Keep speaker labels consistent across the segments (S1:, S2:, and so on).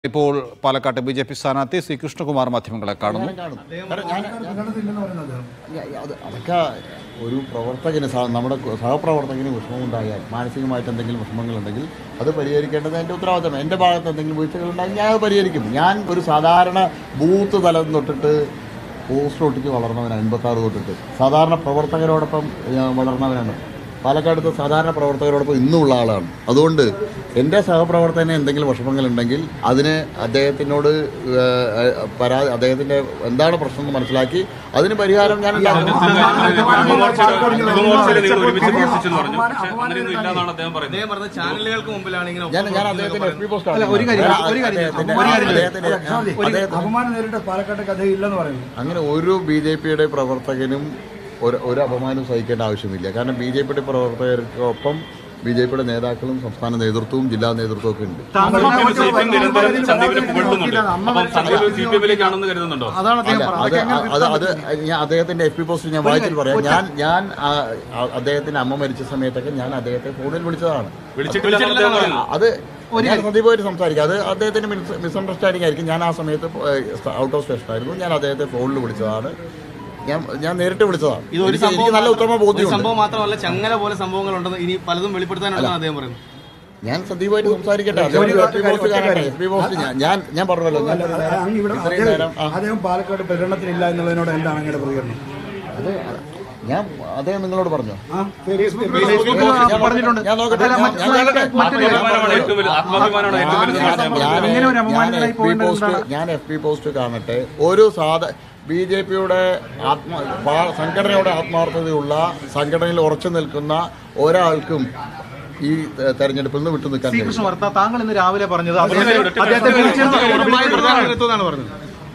S1: ഇപ്പോൾ പാലക്കാട്ട് B J P സ്ഥാനാർത്ഥി സി കൃഷ്ണകുമാർ മാധ്യമങ്ങളെ കാണുന്നു
S2: ഞാ- അത് അതൊക്കെ ഒരു പ്രവർത്തകന് സഹ- നമ്മുടെ സഹപ്രവർത്തകന് വിഷമമുണ്ടായാൽ മാനസികമായിട്ട് എന്തെങ്കിലും വിഷമങ്ങളുണ്ടെങ്കിൽ അത് പരിഹരിക്കേണ്ടത് എൻ്റെ ഉത്തരവാദിത്തം എൻ്റെ ഭാഗത്ത് എന്തെങ്കിലും വീഴ്ചകളുണ്ടെങ്കിൽ ഞാൻ അത് പരിഹരിക്കും ഞാൻ ഒരു സാധാരണ ബൂത്ത് തലം തൊട്ടിട്ട് പോസ്റ്റ് ഒട്ടിച്ച് വളർന്നവനാണ് എൺപത്താറ് തൊട്ടിട്ട് സാധാരണ പ്രവർത്തകരോടൊപ്പം ഞാൻ വളർന്നവനാണ് പാലക്കാടത്തെ സാധാരണ പ്രവർത്തകരോടൊപ്പം ഇന്നുമുള്ള ആളാണ് അതുകൊണ്ട് എൻ്റെ സഹപ്രവർത്തകന് എന്തെങ്കിലും വിഷമങ്ങളുണ്ടെങ്കിൽ അതിന് അദ്ദേഹത്തിനോട് ഏഹ്, ഏഹ്, പരാതി അദ്ദേഹത്തിൻ്റെ എന്താണ് പ്രശ്നം എന്ന് മനസ്സിലാക്കി അതിന് പരിഹാരം ഞാൻ ഉണ്ടാക്കും.
S3: യുവമോർച്ചയിൽ നിങ്ങൾ ഒരുമിച്ച് പ്രവർത്തിച്ചെന്ന് പറഞ്ഞു പക്ഷേ അങ്ങനെയൊന്നും ഇല്ലാന്നാണ് അദ്ദേഹം പറയുന്നത്
S4: അദ്ദേഹം പറഞ്ഞ ചാനലുകൾക്ക് മുമ്പിലാണ് ഇങ്ങനെ
S2: ഞാൻ ഞാൻ അദ്ദേഹത്തിന്റെ എഫ് പി പോസ്റ്റ്
S5: അല്ല, ഒരു കാര്യം, ഒരു കാര്യം, ഒരു കാര്യം.
S2: അദ്ദേഹത്തിന്
S5: അപമാനം നേരിട്ട് പാലക്കാട്ട് കഥ ഇല്ലെന്ന് പറയുന്നു
S2: അങ്ങനെ ഒരു ബി ജെ പിയുടെ പ്രവർത്തകനും ഒരു ഒരു അപമാനവും സഹിക്കേണ്ട ആവശ്യമില്ല കാരണം ബി ജെ പിയുടെ പ്രവർത്തകർക്കൊപ്പം ബി ജെ പിയുടെ നേതാക്കളും സംസ്ഥാന നേതൃത്വവും ജില്ലാ നേതൃത്വവും ഒക്കെ ഉണ്ട്
S3: സന്ദീപ് സി പി എം നിരന്തരം സന്ദീപിനെ പുകഴ്ത്തുന്നുണ്ട് അപ്പം സന്ദീപ് സി പി എമ്മിലേക്കാണെന്ന് കരുതുന്നുണ്ടോ
S5: അതാണ് അദ്ദേഹം
S2: അല്ല,
S5: പറഞ്ഞത്
S2: അത് അത് അത് ഞാൻ അദ്ദേഹത്തിന്റെ എഫ് പി പോസ്റ്റ് ഞാൻ വായിച്ചിട്ട് പറയാം ഞാൻ ഞാൻ ആ, ആ, അദ്ദേഹത്തിന്റെ അമ്മ മരിച്ച സമയത്തൊക്കെ ഞാൻ അദ്ദേഹത്തെ ഫോണിൽ വിളിച്ചതാണ്
S3: വിളിച്ചിട്ടില്ലെന്നാണ് അദ്ദേഹം പറയുന്നത്
S2: അത് ഞാൻ സന്ദീപമായിട്ട് സംസാരിക്കാം അത് അദ്ദേഹത്തിന്റെ മിസ്അണ്ടർസ്റ്റാൻഡിംഗ് ആയിരിക്കും ഞാൻ ആ സമയത്ത് ഔട്ട് ഓഫ് സ്റ്റേഷൻ ആയിരുന്നു ഞാൻ അദ്ദേഹത്തെ ഫോണിൽ വിളിച്ചതാണ് ഞാൻ ഞാൻ നേരിട്ട് വിളിച്ചതാണ്
S4: ഇത് ഒരു
S2: എനിക്ക് എനിക്ക്
S4: സംഭവം
S2: നല്ല ഉത്തമ
S4: ഒരു
S2: ബോധ്യമുണ്ട്
S4: സംഭവം മാത്രമല്ല ചങ്ങല പോലെ സംഭവങ്ങൾ ഉണ്ടെന്ന് ഇനി പലതും വെളിപ്പെടുത്താനുണ്ടെന്ന് അദ്ദേഹം പറയുന്നു
S2: ഞാൻ സന്ദീപമായിട്ട് സംസാരിക്കട്ടെ അദ്ദേഹം എഫ് പി പോസ്റ്റ് കാണട്ടെ എഫ് പി പോസ്റ്റ് ഞാൻ ഞാൻ ഞാൻ പറഞ്ഞല്ലോ ഞാൻ
S5: അങ്ങ് ഇവിടെ
S2: ഇത്രയും നേരം ആ,
S5: അദ്ദേഹം പാലക്കാട് പ്രകടനത്തിനില്ല എന്നുള്ളതിനോട് എന്താണ് അങ്ങയുടെ പ്രതികരണം
S2: അത് ഞാൻ അദ്ദേഹം നിങ്ങളോട് പറഞ്ഞോ
S5: ആ, ഫേസ്ബുക്കിൽ പറഞ്ഞിട്ടുണ്ട്
S2: ഞാൻ നോക്കട്ടെ ഞാൻ- ഞാൻ നോക്കട്ടെ.
S3: ആത്മാഭിമാനമാണ് ഏറ്റവും വലുത് ആത്മാഭിമാനമാണ് ഏറ്റവും വലുത്
S2: ഞാൻ-
S3: അദ്ദേഹം
S2: ഞാൻ-
S5: ഇങ്ങനെ ഒരു
S2: ഞാൻ
S5: അപമാനത്തിലായി
S2: എഫ് പി
S5: പോകേണ്ടത്
S2: പോസ്റ്റ് ഞാൻ എഫ് പി പോസ്റ്റ് കാണട്ടെ ഒരു സാധ ബി ജെ പിയുടെ ആത്മ പാ- സംഘടനയുടെ ആത്മാർത്ഥതയുള്ള സംഘടനയിൽ ഉറച്ചു നിൽക്കുന്ന ഒരാൾക്കും ഈ തെ- തെരഞ്ഞെടുപ്പിൽ നിന്ന് വിട്ടു നിൽക്കാൻ കഴിയും
S5: ശ്രീകൃഷ്ണ വർത്ത താങ്കൾ ഇന്ന് രാവിലെ പറഞ്ഞത്
S3: അദ്ദേഹത്തെ-
S5: അദ്ദേഹത്തെ അദ്ദേഹത്തെ വിളിച്ചിരുന്നു.
S4: ഉറപ്പായും പ്രധാനമെടുത്തുമെന്നാണ് പറഞ്ഞത്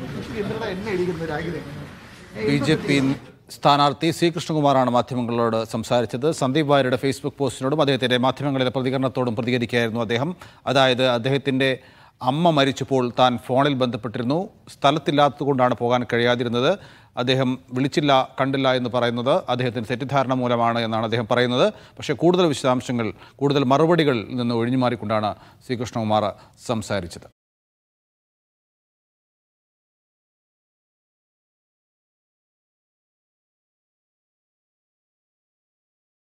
S1: ബി ജെ പി സ്ഥാനാർത്ഥി സി കൃഷ്ണകുമാറാണ് മാധ്യമങ്ങളോട് സംസാരിച്ചത് സന്ദീപ് വാര്യരുടെ ഫേസ്ബുക്ക് പോസ്റ്റിനോടും അദ്ദേഹത്തിൻ്റെ മാധ്യമങ്ങളിലെ പ്രതികരണത്തോടും പ്രതികരിക്കുകയായിരുന്നു അദ്ദേഹം അതായത് അദ്ദേഹത്തിൻ്റെ അമ്മ മരിച്ചപ്പോൾ താൻ ഫോണിൽ ബന്ധപ്പെട്ടിരുന്നു സ്ഥലത്തില്ലാത്തതുകൊണ്ടാണ് പോകാൻ കഴിയാതിരുന്നത് അദ്ദേഹം വിളിച്ചില്ല കണ്ടില്ല എന്ന് പറയുന്നത് അദ്ദേഹത്തിന് തെറ്റിദ്ധാരണ മൂലമാണ് എന്നാണ് അദ്ദേഹം പറയുന്നത് പക്ഷേ കൂടുതൽ വിശദാംശങ്ങൾ കൂടുതൽ മറുപടികളിൽ നിന്ന് ഒഴിഞ്ഞുമാറിക്കൊണ്ടാണ് സി കൃഷ്ണകുമാർ സംസാരിച്ചത്